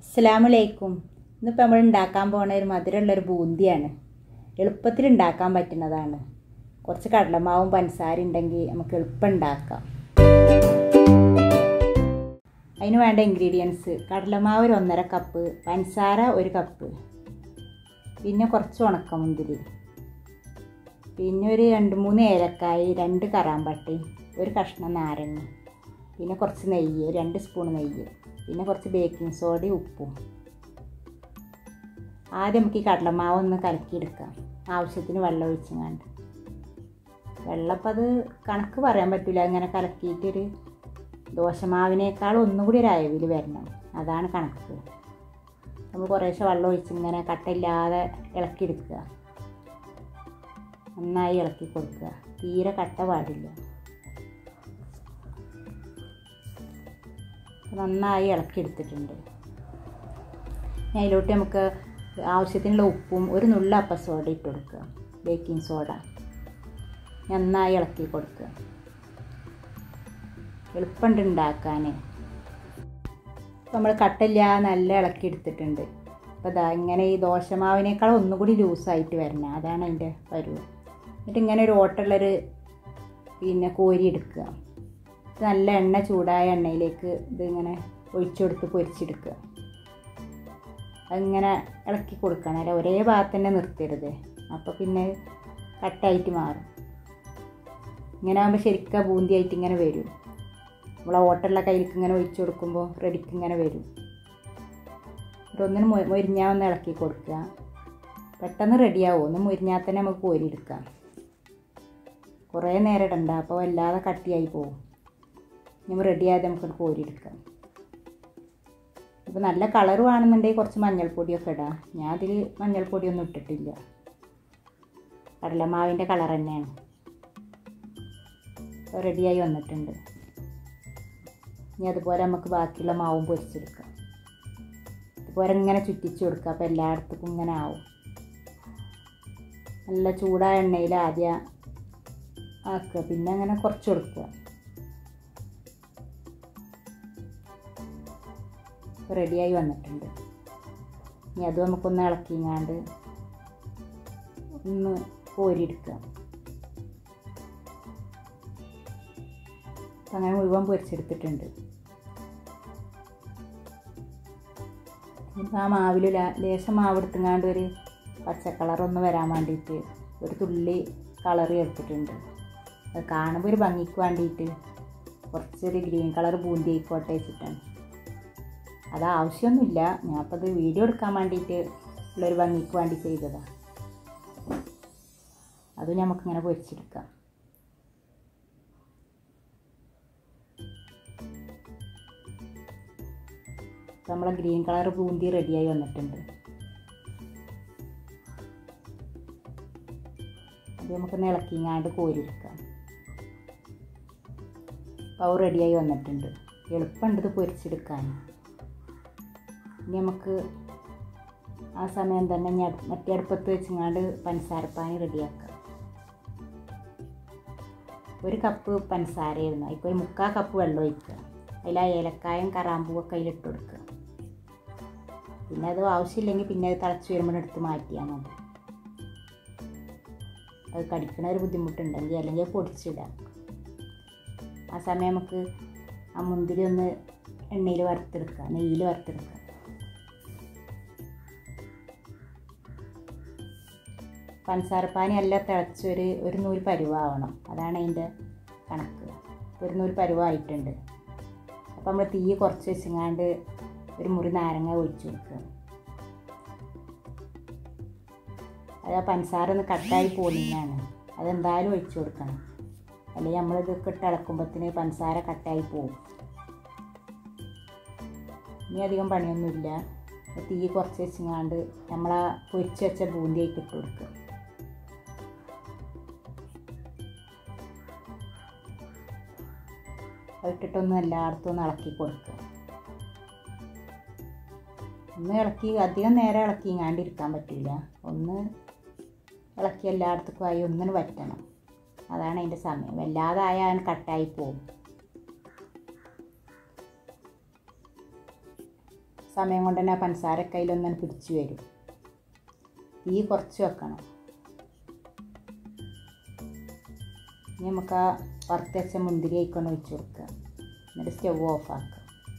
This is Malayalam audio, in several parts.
അസ്സലാമലൈക്കും ഇന്നിപ്പോൾ നമ്മൾ ഉണ്ടാക്കാൻ പോണ ഒരു മധുരമുള്ളൊരു ബൂന്തിയാണ് എളുപ്പത്തിൽ ഉണ്ടാക്കാൻ പറ്റുന്നതാണ് കുറച്ച് കടലമാവും പഞ്ചസാര ഉണ്ടെങ്കിൽ നമുക്ക് എളുപ്പം ഉണ്ടാക്കാം അതിന് വേണ്ട ഇൻഗ്രീഡിയൻസ് കടലമാവ് ഒരു ഒന്നര കപ്പ് പഞ്ചസാര ഒരു കപ്പ് പിന്നെ കുറച്ച് ഉണക്കമുന്തിരി പിന്നെ ഒരു രണ്ട് മൂന്ന് ഏലക്കായി രണ്ട് കറാമ്പട്ടി ഒരു കഷ്ണം നാരങ്ങ പിന്നെ കുറച്ച് നെയ്യ് രണ്ട് സ്പൂൺ നെയ്യ് പിന്നെ കുറച്ച് ബേക്കിംഗ് സോഡയും ഉപ്പും ആദ്യം നമുക്ക് ഈ കടലമാവ് ഒന്ന് കലക്കിയെടുക്കാം ആവശ്യത്തിന് വെള്ളം ഒഴിച്ചങ്ങാണ്ട് വെള്ളം അപ്പം അത് കണക്ക് പറയാൻ പറ്റില്ല ഇങ്ങനെ കലക്കിയിട്ടൊരു ദോശമാവിനേക്കാൾ ഒന്നും കൂടി ഒരു അയവിൽ വരണം അതാണ് കണക്ക് നമ്മൾ കുറേശ്ശെ വെള്ളം ഒഴിച്ച് ഇങ്ങനെ കട്ടയില്ലാതെ ഇളക്കിയെടുക്കുക നന്നായി ഇളക്കി കൊടുക്കുക തീരെ കട്ട പാടില്ല നന്നായി ഇളക്കിയെടുത്തിട്ടുണ്ട് ഞാൻ അതിലോട്ട് നമുക്ക് ആവശ്യത്തിനുള്ള ഉപ്പും ഒരു നുള്ള അപ്പ സോഡ ഇട്ട് കൊടുക്കുക ബേക്കിംഗ് സോഡ നന്നായി ഇളക്കി കൊടുക്കുക എളുപ്പമുണ്ട് ഉണ്ടാക്കാൻ നമ്മൾ കട്ടില്ല നല്ല ഇളക്കി എടുത്തിട്ടുണ്ട് അപ്പോൾ ഇതാ ഇങ്ങനെ ഈ ദോശമാവിനേക്കാൾ ഒന്നുകൂടി ലൂസായിട്ട് വരണം അതാണ് അതിൻ്റെ പരുവ് എന്നിട്ട് ഇങ്ങനെ ഒരു ഓട്ടുള്ളൊരു പിന്നെ കോരി എടുക്കുക നല്ല എണ്ണ ചൂടായ എണ്ണയിലേക്ക് ഇതിങ്ങനെ ഒഴിച്ചു കൊടുത്ത് പൊരിച്ചെടുക്കുക അതിങ്ങനെ ഇളക്കി കൊടുക്കണം അല്ല ഒരേ ഭാഗത്ത് തന്നെ നിർത്തരുത് അപ്പോൾ പിന്നെ കട്ടായിട്ട് മാറും ഇങ്ങനെ ആകുമ്പോൾ ശരിക്കും ബൂന്തിയായിട്ട് ഇങ്ങനെ വരും നമ്മൾ ഓട്ടുള്ള കയ്യിലേക്ക് ഇങ്ങനെ ഒഴിച്ചു കൊടുക്കുമ്പോൾ റെഡിക്ക് ഇങ്ങനെ വരും ഒന്നിന് മുരിഞ്ഞാൽ ഒന്ന് ഇളക്കി കൊടുക്കുക പെട്ടെന്ന് റെഡിയാവും ഒന്ന് മുരിഞ്ഞാൽ തന്നെ നമുക്ക് കോരിയെടുക്കാം കുറേ നേരം ഇടണ്ട അപ്പോൾ വല്ലാതെ കട്ടിയായി പോകും നമ്മൾ റെഡിയായത് നമുക്ക് കോരിയെടുക്കാം ഇപ്പോൾ നല്ല കളർ വേണമെന്നുണ്ടെങ്കിൽ കുറച്ച് മഞ്ഞൾപ്പൊടിയൊക്കെ ഇടാം ഞാൻ അതിൽ മഞ്ഞൾപ്പൊടിയൊന്നും ഇട്ടിട്ടില്ല കടലമാവിൻ്റെ കളർ തന്നെയാണ് ഇപ്പോൾ റെഡിയായി വന്നിട്ടുണ്ട് ഇനി അതുപോലെ നമുക്ക് ബാക്കിയുള്ള മാവും പൊരിച്ചെടുക്കാം ഇതുപോലെ ഇങ്ങനെ ചുറ്റിച്ച് കൊടുക്കുക അപ്പോൾ എല്ലായിടത്തും ഇങ്ങനെ ആവും നല്ല ചൂടായ എണ്ണയിൽ ആദ്യം ആക്കുക പിന്നെ അങ്ങനെ കുറച്ച് കൊടുക്കുക റെഡിയായി വന്നിട്ടുണ്ട് ഇനി അത് നമുക്കൊന്ന് ഇളക്കിങ്ങാണ്ട് ഒന്ന് കോരിയെടുക്കുക അങ്ങനെ മുഴുവൻ പൊരിച്ചെടുത്തിട്ടുണ്ട് ഇപ്പം ആ മാവിൽ ലേശം മാവ് എടുത്തുങ്ങാണ്ട് ഒരു പച്ച കളറൊന്ന് വരാൻ വേണ്ടിയിട്ട് ഒരു തുള്ളി കളർ ചേർത്തിട്ടുണ്ട് അത് കാണുമ്പോൾ ഒരു ഭംഗിക്ക് വേണ്ടിയിട്ട് കുറച്ചൊരു ഗ്രീൻ കളർ ബൂന്തി ആയിക്കോട്ടെ വെച്ചിട്ടാണ് അത് ആവശ്യമൊന്നുമില്ല ഞാൻ അപ്പോൾ അത് വീഡിയോ എടുക്കാൻ വേണ്ടിയിട്ട് ഉള്ളൊരു ഭംഗിക്ക് വേണ്ടി ചെയ്തതാണ് അത് നമുക്കിങ്ങനെ പൊരിച്ചെടുക്കാം നമ്മളെ ഗ്രീൻ കളർ ബൂന്തി റെഡിയായി വന്നിട്ടുണ്ട് അത് നമുക്കൊന്ന് ഇളക്കിങ്ങാണ്ട് കോരിയെടുക്കാം പവ് റെഡിയായി വന്നിട്ടുണ്ട് എളുപ്പമുണ്ട് ഇത് പൊരിച്ചെടുക്കാൻ ഇനി നമുക്ക് ആ സമയം തന്നെ ഞാൻ മറ്റേ അടുപ്പത്ത് വെച്ചങ്ങാണ്ട് പഞ്ചസാരപ്പാനി റെഡിയാക്കാം ഒരു കപ്പ് പഞ്ചസാരയായിരുന്നു അതിപ്പോൾ ഒരു മുക്കാൽ കപ്പ് വെള്ളം ഒഴിക്കുക അതിൽ ആ ഏലക്കായും കറാമ്പൂവൊക്കെ അതിലിട്ട് കൊടുക്കുക പിന്നെ അത് ആവശ്യമില്ലെങ്കിൽ പിന്നെ അത് തിളച്ച് വരുമ്പോൾ എടുത്ത് മാറ്റിയാൽ മതി അത് കടിക്കണ ഒരു ബുദ്ധിമുട്ടുണ്ടെങ്കിൽ അല്ലെങ്കിൽ പൊടിച്ചിടാം ആ സമയം നമുക്ക് ആ മുന്തിരി ഒന്ന് എണ്ണയിൽ വറുത്തെടുക്കുക നെയ്യിൽ വറുത്തെടുക്കുക പഞ്ചസാരപ്പാനി എല്ലാം തിളച്ചൊരു ഒരു നൂല് പരുവാവണം അതാണ് അതിൻ്റെ കണക്ക് ഒരു നൂല് പരുവായിട്ടുണ്ട് അപ്പോൾ നമ്മൾ തീ കുറച്ച് വെച്ചങ്ങാണ്ട് ഒരു മുറി നാരങ്ങ ഒഴിച്ചു കൊടുക്കുക അത് ആ പഞ്ചസാര ഒന്ന് കട്ടായി പോകുന്നതാണ് അതെന്തായാലും ഒഴിച്ചു കൊടുക്കണം അല്ലെങ്കിൽ നമ്മളിതൊക്കെ ഇട്ട് ഇളക്കുമ്പോഴത്തേന് പഞ്ചസാര കട്ടായി പോകും ഇനി അധികം പണിയൊന്നുമില്ല തീ കുറച്ച് വെച്ചങ്ങാണ്ട് നമ്മൾ ആ പൊരിച്ച് വെച്ച ബൂന്തിയായിട്ട് ഇട്ട് കൊടുക്കുക ഇട്ടിട്ടൊന്ന് എല്ലായിടത്തും ഒന്ന് ഇളക്കി കൊടുക്കുക ഒന്ന് ഇളക്കി അധികം നേരം ഇളക്കി ഇങ്ങാണ്ടിരിക്കാൻ പറ്റില്ല ഒന്ന് ഇളക്കി എല്ലായിടത്തേക്കും ആയി ഒന്നിന് പറ്റണം അതാണ് അതിൻ്റെ സമയം വല്ലാതെ ആയാൽ കട്ടായി പോകും സമയം കൊണ്ട് തന്നെ ആ പഞ്ചസാരൊക്കെ അതിലൊന്നും പിടിച്ചു വരും തീ കുറച്ച് വെക്കണം ഇനി നമുക്ക് ആ വറുത്ത് വെച്ച മുന്തിരി ആയിക്കൊണ്ട് ഒഴിച്ച് കൊടുക്കുക എന്നിട്ട് സ്റ്റവ് ഓഫ് ആക്കുക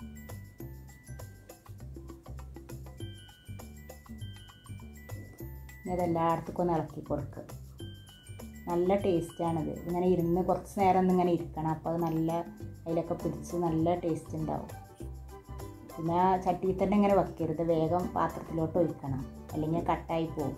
ഇനി അതെല്ലായിടത്തേക്കും ഒന്ന് ഇളക്കി കൊടുക്കുക നല്ല ടേസ്റ്റാണിത് ഇങ്ങനെ ഇരുന്ന് കുറച്ച് നേരം ഒന്ന് ഇങ്ങനെ ഇരിക്കണം അപ്പോൾ അത് നല്ല അതിലൊക്കെ പിടിച്ച് നല്ല ടേസ്റ്റ് ഉണ്ടാവും പിന്നെ ആ ചട്ടിയിൽ തന്നെ ഇങ്ങനെ വെക്കരുത് വേഗം പാത്രത്തിലോട്ട് ഒഴിക്കണം അല്ലെങ്കിൽ കട്ടായി പോകും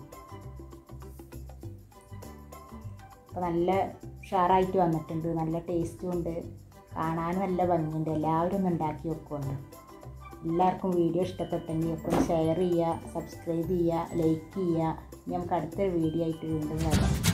അപ്പോൾ നല്ല ഉഷാറായിട്ട് വന്നിട്ടുണ്ട് നല്ല ടേസ്റ്റും ഉണ്ട് കാണാൻ നല്ല ഭംഗിയുണ്ട് എല്ലാവരും ഒന്ന് ഉണ്ടാക്കി വെക്കുന്നുണ്ട് എല്ലാവർക്കും വീഡിയോ ഇഷ്ടപ്പെട്ടെങ്കിൽ ഒക്കെ ഒന്ന് ഷെയർ ചെയ്യുക സബ്സ്ക്രൈബ് ചെയ്യുക ലൈക്ക് ചെയ്യുക ഇനി നമുക്ക് അടുത്ത വീഡിയോ ആയിട്ട് വീണ്ടും വരാം